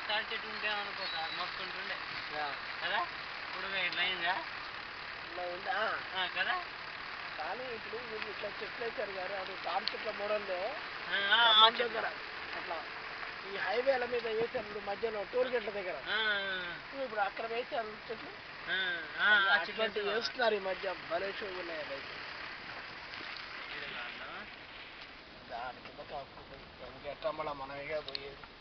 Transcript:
తాడి చెట్టు ఉంటే అనుకో సార్ మస్తు ఉంటుండే కదా ఇప్పుడు ఇట్లా అయిందా ఇలా ఉందా ఆ, కదా కానీ ఇప్పుడు వీళ్ళు ఇట్లా చెట్లు వేసారు కానీ అది తాడి చెట్ల మోడల్లో ఆ, ఆ, ఆ ఖమ్మం చెట్టు. దగ్గర అట్లా ఈ హైవేల మీద వేసారు ఇప్పుడు మధ్యలో టోల్ గేట్ల దగ్గర ఆ, ఇప్పుడు అక్కడ వేసారు చెట్లు ఆ, ఆ, ఆ చెట్టు అటువంటి వేస్తున్నావా? వేస్తున్నారు ఈ మధ్య భలే షో ఉన్నాయి రైతు ఈడ కాదా? దాని కింద కాకపోతే ఇంకెట్లా మళ్ళీ మనమేగా పోయేది